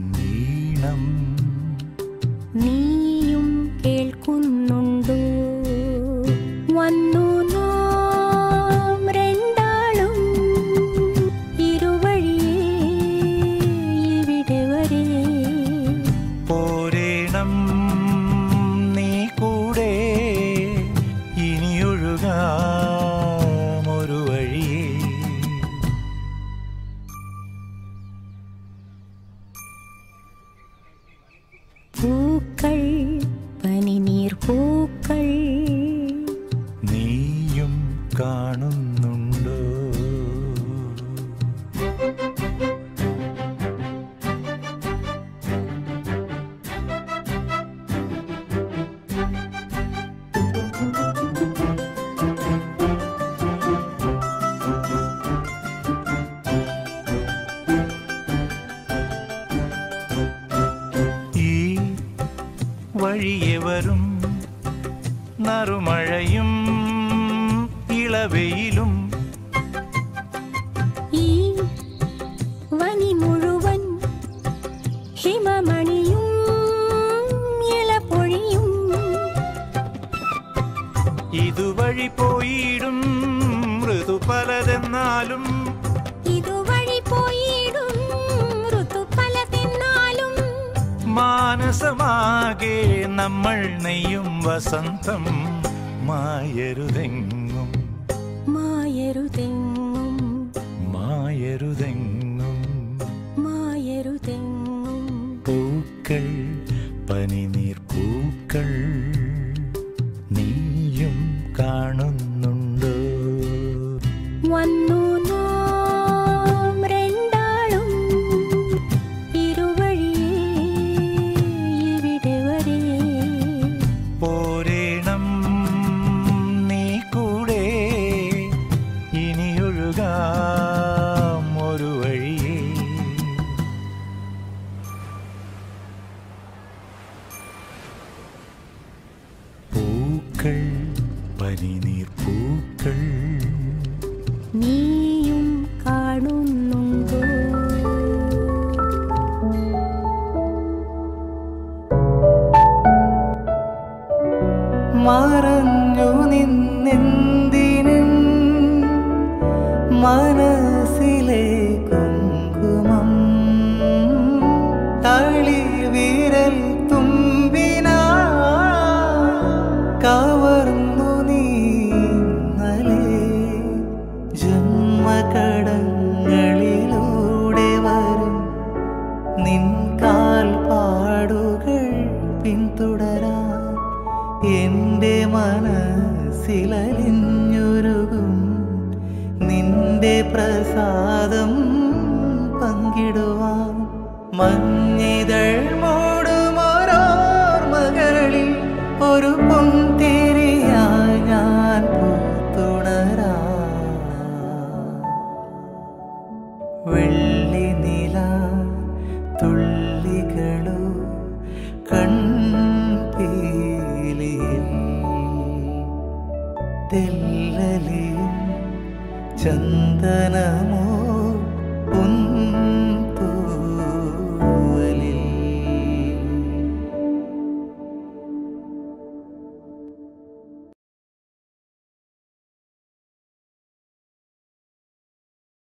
ഈണം നീയും കേൾക്കുന്നുണ്ടോ വന്നു നാം രണ്ടാളും ഇരുവഴിയേ ഇവിടെ വരെ പോരേണം നീ കൂടെ ഇനിയൊഴുകാം ഒരു വഴിയേ പൂക്കൾ പനിനീർ പൂക്കൾ നീയും കാണുന്നുണ്ടോ ഈ വഴിയെ വരും നറുമഴയും ഇളവെയിലും ഈ വനി മുഴുവൻ ഹിമമണിയും ഇളപൊഴിയും ഇതുവഴി പോയിടും ഋതു പലതെന്നാലും ഇതുവഴി പോയിടും ഋതു പലതെന്നാലും മാനസമാകെ നമ്മൾ നെയ്യും വസന്തം മായരുതെങ്ങും മായരുതെങ്ങും മായരുതെങ്ങും മായരുതെങ്ങും പൂക്കൾ പനിനീർ പൂക്കൾ നീയും കാണുന്നുണ്ടോ വന്നു നാം രണ്ടാളും ഇരുവഴിയേ ഇവിടെ വരെ പോരേണം നീ കൂടെ ഇനിയൊഴുകാം ഒരു വഴിയേ പൂക്കൾ പനിനീർ പൂക്കൾ നീയും കാണുന്നുണ്ടോ മറഞ്ഞു നിന്നെന്തിനും മനസ്സിലെ കുങ്കുമം തളി വിരൽ തുമ്പിനാ കവർന്നു നീന്നലേ ജന്മകടങ്ങളിലൂടെ വരും നിൻ കാൽപ്പാടുകൾ പിന്തുടരാൻ എന്റെ മനസ്സിലലിഞ്ഞൊരുകും നിന്റെ പ്രസാദം പങ്കിടുവാൻ മഞ്ഞിതൾ മൂടുമോരോർമകളിൽ ഒരു പൊന്തിരിയായി ഞാൻ പൂത്തുണരാ വെള്ളി നില തുള്ളികളോ കൺപീലിയിൽ തെല്ലലിയും ചന്ദനമോ